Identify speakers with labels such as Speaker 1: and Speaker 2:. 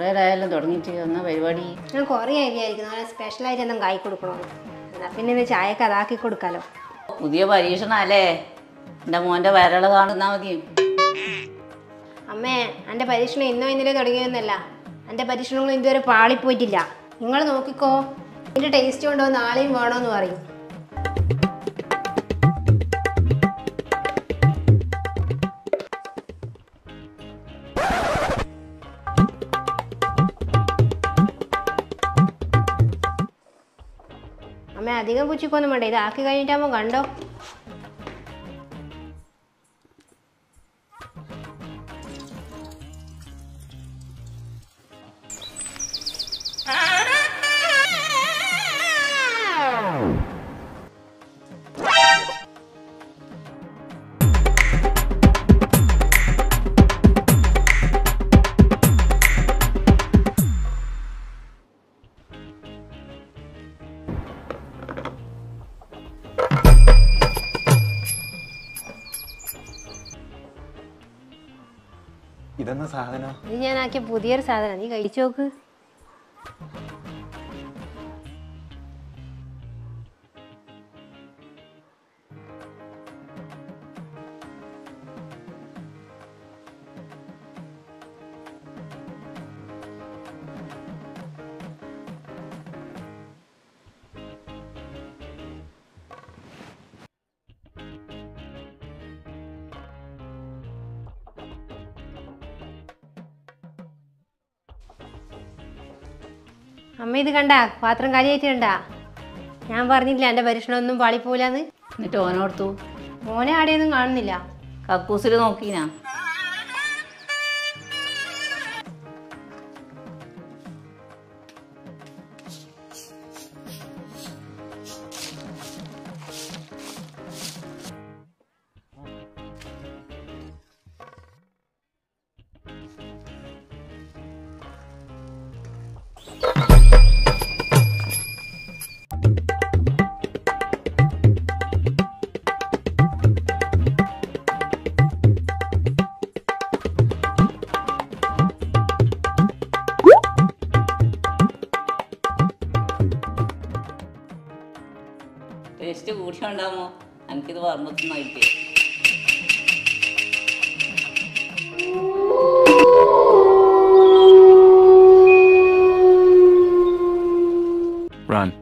Speaker 1: കുറേ ആയാലും തുടങ്ങിയിട്ട് എന്നാ പരിപാടി
Speaker 2: ഞാൻ കുറേ ആയി വിചാരിക്കുന്നു അങ്ങനെ സ്പെഷ്യലായിട്ട് എന്തെങ്കിലും കായി കൊടുക്കണമെന്ന് എന്നാൽ പിന്നെ ഇത് ചായക്ക് അതാക്കി കൊടുക്കാലോ
Speaker 1: പുതിയ പരീക്ഷണമല്ലേ എൻ്റെ മോൻ്റെ വരള് കാണുന്നാ മതി
Speaker 2: അമ്മേ എൻ്റെ പരീക്ഷണം ഇന്നോ ഇന്നലെ തുടങ്ങിയൊന്നല്ല എൻ്റെ പരീക്ഷണങ്ങൾ ഇതുവരെ പാളിപ്പോയിട്ടില്ല നിങ്ങൾ നോക്കിക്കോ ഇതിൻ്റെ ടേസ്റ്റ് കൊണ്ടോ നാളെയും വേണമെന്ന് പറയും അമ്മ അധികം പുച്ചിക്കൊന്നും വേണ്ട ഇത് ആക്കി കഴിഞ്ഞിട്ടാകുമ്പോൾ കണ്ടോ
Speaker 3: ഇതെന്ന സാധനം
Speaker 2: ഇത് ഞാൻ ആക്കിയ പുതിയൊരു സാധനം നീ കഴിച്ചു നോക്ക് അമ്മ ഇത് കണ്ട പാത്രം കാലിയായിട്ട് കണ്ട ഞാൻ പറഞ്ഞില്ല എൻ്റെ പരീക്ഷണമൊന്നും പാളിപ്പോലാന്ന്
Speaker 1: എന്നിട്ട് ഓനോർത്തു
Speaker 2: മോനെ ആടെയൊന്നും കാണുന്നില്ല
Speaker 1: കക്കൂസിൽ നോക്കീനാ ടേസ്റ്റ് കൂടിയുണ്ടാമോ എനിക്കിത് പറഞ്ഞൊന്നായിട്ട്
Speaker 3: Run.